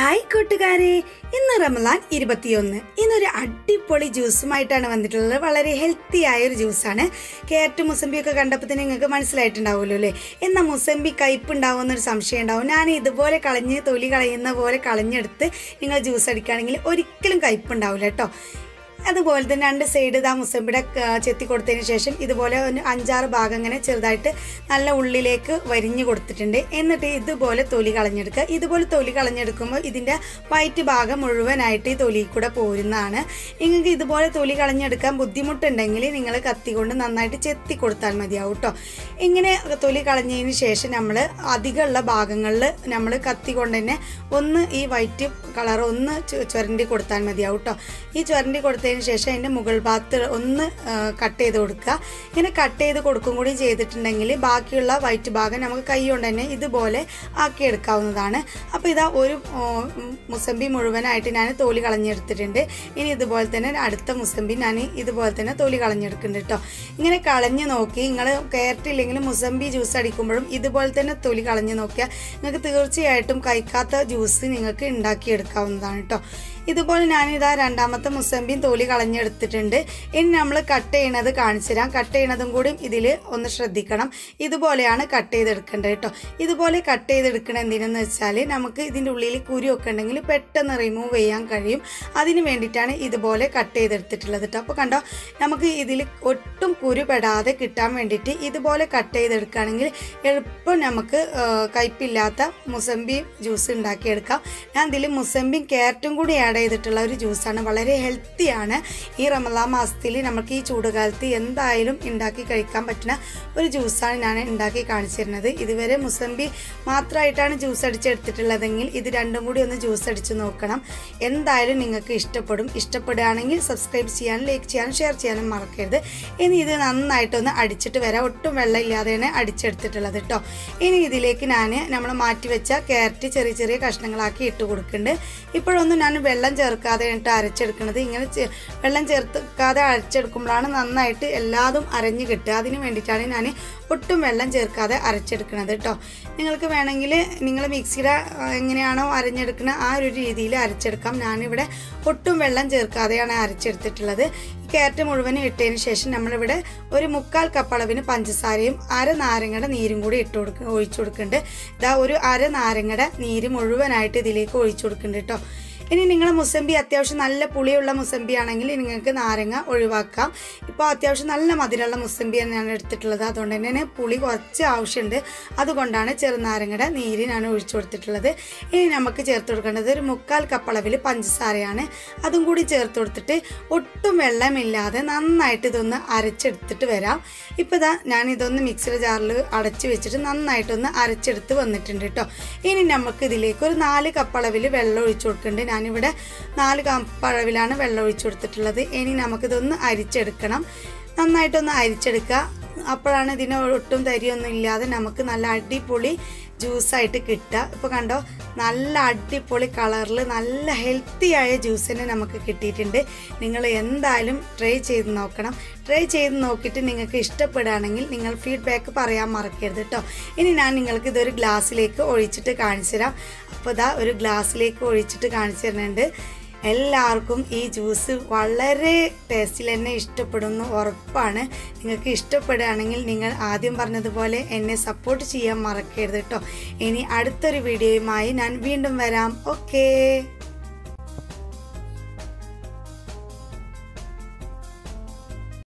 hi കൂട്ടുകാരെ ഇന്ന് റമലാൻ ഇരുപത്തിയൊന്ന് ഇന്നൊരു അടിപൊളി ജ്യൂസുമായിട്ടാണ് വന്നിട്ടുള്ളത് വളരെ ഹെൽത്തി ആയ ഒരു ജ്യൂസാണ് ക്യാരറ്റ് മുസമ്പിയൊക്കെ കണ്ടപ്പോൾ തന്നെ നിങ്ങൾക്ക് മനസ്സിലായിട്ടുണ്ടാവുമല്ലോ അല്ലേ എന്നാൽ മുസമ്പി കയ്പ് ഉണ്ടാവുമെന്നൊരു സംശയം ഉണ്ടാവും ഞാൻ ഇതുപോലെ കളഞ്ഞ് തൊലി കളയുന്ന പോലെ കളഞ്ഞെടുത്ത് നിങ്ങൾ ജ്യൂസ് അടിക്കുകയാണെങ്കിൽ ഒരിക്കലും കയ്പ് ഉണ്ടാവില്ല കേട്ടോ അതുപോലെ തന്നെ രണ്ട് സൈഡ് ഇതാ മുസമ്പിടെ ആ, ചെത്തി കൊടുത്തതിന് ശേഷം ഇതുപോലെ ഒരു അഞ്ചാറ് ഭാഗം ഇങ്ങനെ ചെറുതായിട്ട് നല്ല ഉള്ളിലേക്ക് വരിഞ്ഞു കൊടുത്തിട്ടുണ്ട് എന്നിട്ട് ഇതുപോലെ തൊലി കളഞ്ഞെടുക്കുക ഇതുപോലെ തൊലി കളഞ്ഞെടുക്കുമ്പോൾ ഇതിൻ്റെ വൈറ്റ് ഭാഗം മുഴുവനായിട്ട് ഈ തൊലി കൂടെ പോരുന്നതാണ് നിങ്ങൾക്ക് ഇതുപോലെ തൊലി കളഞ്ഞെടുക്കാൻ ബുദ്ധിമുട്ടുണ്ടെങ്കിൽ നിങ്ങൾ കത്തി കൊണ്ട് നന്നായിട്ട് ചെത്തി കൊടുത്താൽ മതിയാവും കേട്ടോ ഇങ്ങനെ തൊലി കളഞ്ഞതിന് ശേഷം നമ്മൾ അധികമുള്ള ഭാഗങ്ങളിൽ നമ്മൾ കത്തി കൊണ്ട് തന്നെ ഒന്ന് ഈ വൈറ്റ് കളർ ഒന്ന് ചു- ചുരണ്ടി കൊടുത്താൽ മതിയാവും കേട്ടോ ഈ ചുരണ്ടി കൊടുത്തതിന് ശേഷം അതിൻ്റെ മുകൾ ഭാഗത്ത് ഒന്ന് കട്ട് ചെയ്ത് കൊടുക്കുക ഇങ്ങനെ കട്ട് ചെയ്ത് കൊടുക്കും കൂടി ചെയ്തിട്ടുണ്ടെങ്കിൽ ബാക്കിയുള്ള വൈറ്റ് ഭാഗം നമുക്ക് കൈ കൊണ്ട് തന്നെ ഇതുപോലെ ആക്കിയെടുക്കാവുന്നതാണ് അപ്പോൾ ഇതാ ഒരു ഓ, ഉം, മുസമ്പി മുഴുവനായിട്ട് ഞാൻ തോലി കളഞ്ഞെടുത്തിട്ടുണ്ട് ഇനി ഇതുപോലെ തന്നെ അടുത്ത മുസമ്പി ഞാൻ ഇതുപോലെ തന്നെ തോലി കളഞ്ഞെടുക്കുന്നുണ്ട് കേട്ടോ ഇങ്ങനെ കളഞ്ഞ് നോക്കി നിങ്ങൾ ക്യാരറ്റ് ഇല്ലെങ്കിലും മുസമ്പി ജ്യൂസ് അടിക്കുമ്പോഴും ഇതുപോലെ തന്നെ തൊലി കളഞ്ഞ് നോക്കിയാൽ നിങ്ങൾക്ക് തീർച്ചയായിട്ടും കഴിക്കാത്ത ജ്യൂസ് നിങ്ങൾക്ക് ഉണ്ടാക്കിയെടുക്കാവുന്നതാണ് കേട്ടോ ഇതുപോലെ ഞാനിതാ രണ്ടാമത്തെ മുസമ്പിയും തോലി കളഞ്ഞെടുത്തിട്ടുണ്ട് ഇനി നമ്മൾ കട്ട് ചെയ്യണത് കാണിച്ചു തരാം കട്ട് ചെയ്യണതും കൂടി ഇതിൽ ഒന്ന് ശ്രദ്ധിക്കണം ഇതുപോലെയാണ് കട്ട് ചെയ്തെടുക്കേണ്ടത് കേട്ടോ ഇതുപോലെ കട്ട് ചെയ്തെടുക്കണ എന്തിനെന്ന് വെച്ചാൽ നമുക്ക് ഇതിൻ്റെ ഉള്ളിൽ കുരുവൊക്കെ ഉണ്ടെങ്കിൽ പെട്ടെന്ന് റിമൂവ് ചെയ്യാൻ കഴിയും അതിന് വേണ്ടിയിട്ടാണ് ഇതുപോലെ കട്ട് ചെയ്തെടുത്തിട്ടുള്ളത് കേട്ടോ അപ്പോൾ കണ്ടോ നമുക്ക് ഇതിൽ ഒട്ടും കുരു പെടാതെ കിട്ടാൻ വേണ്ടിയിട്ട് ഇതുപോലെ കട്ട് ചെയ്തെടുക്കുകയാണെങ്കിൽ എളുപ്പം നമുക്ക് ആ, കയ്പില്ലാത്ത മുസമ്പി ജ്യൂസ് ഉണ്ടാക്കിയെടുക്കാം ഞാൻ ഇതിൽ മുസമ്പിയും ക്യാരറ്റും കൂടി ആഡ് ചെയ്തിട്ടുള്ള ഒരു ജ്യൂസാണ് വളരെ ഹെൽത്തിയാണ് ഈ റമലാ മാസത്തിൽ നമുക്ക് ഈ ചൂടുകാലത്ത് എന്തായാലും ഉണ്ടാക്കി കഴിക്കാൻ പറ്റുന്ന ഒരു ജ്യൂസാണ് ഞാൻ ഉണ്ടാക്കി കാണിച്ചു തരുന്നത് ഇതുവരെ മുസമ്പി മാത്രമായിട്ടാണ് ജ്യൂസ് അടിച്ചെടുത്തിട്ടുള്ളതെങ്കിൽ ഇത് രണ്ടും കൂടി ഒന്ന് ജ്യൂസ് അടിച്ച് നോക്കണം എന്തായാലും നിങ്ങൾക്ക് ഇഷ്ടപ്പെടും ഇഷ്ടപ്പെടുകയാണെങ്കിൽ സബ്സ്ക്രൈബ് ചെയ്യാനും ലൈക്ക് ചെയ്യാനും ഷെയർ ചെയ്യാനും മറക്കരുത് ഇനി ഇത് നന്നായിട്ടൊന്ന് അടിച്ചിട്ട് വരാം ഒട്ടും വെള്ളം ഇല്ലാതെയാണ് അടിച്ചെടുത്തിട്ടുള്ളത് കേട്ടോ ഇനി ഇതിലേക്ക് ഞാൻ നമ്മൾ മാറ്റി വെച്ച ക്യാരറ്റ് ചെറിയ ചെറിയ കഷ്ണങ്ങളാക്കി ഇട്ട് കൊടുക്കുന്നുണ്ട് ഇപ്പോഴൊന്നും ഞാൻ വെള്ളം ചേർക്കാതെ ഇട്ട് അരച്ചെടുക്കുന്നത് ഇങ്ങനെ ചെ- വെള്ളം ചേർക്കാതെ അരച്ചെടുക്കുമ്പോഴാണ് നന്നായിട്ട് എല്ലാതും അരഞ്ഞ് കിട്ടുക അതിന് വേണ്ടിയിട്ടാണ് ഞാൻ ഒട്ടും വെള്ളം ചേർക്കാതെ അരച്ചെടുക്കുന്നത് കേട്ടോ നിങ്ങൾക്ക് വേണമെങ്കിൽ നിങ്ങൾ മിക്സിയുടെ ആ, എങ്ങനെയാണോ അരഞ്ഞെടുക്കുന്ന ആ ഒരു രീതിയിൽ അരച്ചെടുക്കാം ഞാനിവിടെ ഒട്ടും വെള്ളം ചേർക്കാതെയാണ് അരച്ചെടുത്തിട്ടുള്ളത് ഈ ക്യാരറ്റ് മുഴുവനും ഇട്ടതിന് ശേഷം നമ്മളിവിടെ ഒരു മുക്കാൽ കപ്പ് അളവിന് പഞ്ചസാരയും അര നാരങ്ങയുടെ നീരും കൂടി ഇട്ട് കൊടുക്ക ഒഴിച്ചു കൊടുക്കുന്നുണ്ട് ഇതാ ഒരു അര നാരങ്ങയുടെ നീര് മുഴുവനായിട്ട് ഇതിലേക്ക് ഒഴിച്ചു കൊടുക്കുന്നുണ്ട് കേട്ടോ ഇനി നിങ്ങൾ മുസമ്പി അത്യാവശ്യം നല്ല പുളിയുള്ള മുസമ്പി ആണെങ്കിൽ നിങ്ങൾക്ക് നാരങ്ങ ഒഴിവാക്കാം ഇപ്പോൾ അത്യാവശ്യം നല്ല മധുരമുള്ള മുസമ്പിയാണ് ഞാൻ എടുത്തിട്ടുള്ളത് അതുകൊണ്ട് തന്നെ പുളി കുറച്ച് ആവശ്യമുണ്ട് അതുകൊണ്ടാണ് ചെറുനാരങ്ങയുടെ നീര് ഞാൻ ഒഴിച്ചു കൊടുത്തിട്ടുള്ളത് ഇനി നമുക്ക് ചേർത്ത് കൊടുക്കേണ്ടത് ഒരു മുക്കാൽ കപ്പ് അളവിൽ പഞ്ചസാരയാണ് അതും കൂടി ചേർത്ത് കൊടുത്തിട്ട് ഒട്ടും വെള്ളമില്ലാതെ നന്നായിട്ട് ഇതൊന്ന് അരച്ചെടുത്തിട്ട് വരാം ഇപ്പോൾ ഇതാ ഞാൻ ഇതൊന്ന് മിക്സിയുടെ ജാറിൽ അടച്ച് വെച്ചിട്ട് നന്നായിട്ടൊന്ന് അരച്ചെടുത്ത് വന്നിട്ടുണ്ട് കേട്ടോ ഇനി നമുക്ക് ഇതിലേക്ക് ഒരു നാല് കപ്പ് അളവിൽ വെള്ളം ഒഴിച്ചു കൊടുക്കുന്നുണ്ട് ഞാനിവിടെ നാല് കപ്പ് അളവിലാണ് വെള്ളം ഒഴിച്ചു കൊടുത്തിട്ടുള്ളത് ഇനി നമുക്കിതൊന്ന് അരിച്ചെടുക്കണം നന്നായിട്ടൊന്ന് അരിച്ചെടുക്കുക അപ്പോഴാണ് ഇതിന് ഒട്ടും തരിയൊന്നും ഇല്ലാതെ നമുക്ക് നല്ല അടിപൊളി ജ്യൂസായിട്ട് കിട്ടുക ഇപ്പോൾ കണ്ടോ നല്ല അടിപൊളി കളറിൽ നല്ല ഹെൽത്തി ആയ ജ്യൂസ് തന്നെ നമുക്ക് കിട്ടിയിട്ടുണ്ട് നിങ്ങൾ എന്തായാലും ട്രൈ ചെയ്ത് നോക്കണം ട്രൈ ചെയ്ത് നോക്കിയിട്ട് നിങ്ങൾക്ക് ഇഷ്ടപ്പെടുകയാണെങ്കിൽ നിങ്ങൾ ഫീഡ്ബാക്ക് പറയാൻ മറക്കരുത് കേട്ടോ ഇനി ഞാൻ നിങ്ങൾക്ക് ഇതൊരു ഗ്ലാസ്സിലേക്ക് ഒഴിച്ചിട്ട് കാണിച്ചു തരാം അപ്പോൾ ഇതാ ഒരു ഗ്ലാസ്സിലേക്ക് ഒഴിച്ചിട്ട് കാണിച്ചു തരുന്നുണ്ട് എല്ലാവർക്കും ഈ ജ്യൂസ് വളരെ ടേസ്റ്റിൽ തന്നെ ഇഷ്ടപ്പെടുന്നു ഉറപ്പാണ് നിങ്ങൾക്ക് ഇഷ്ടപ്പെടുകയാണെങ്കിൽ നിങ്ങൾ ആദ്യം പറഞ്ഞതുപോലെ എന്നെ സപ്പോർട്ട് ചെയ്യാൻ മറക്കരുത് കേട്ടോ ഇനി അടുത്തൊരു വീഡിയോയുമായി ഞാൻ വീണ്ടും വരാം ഓക്കേ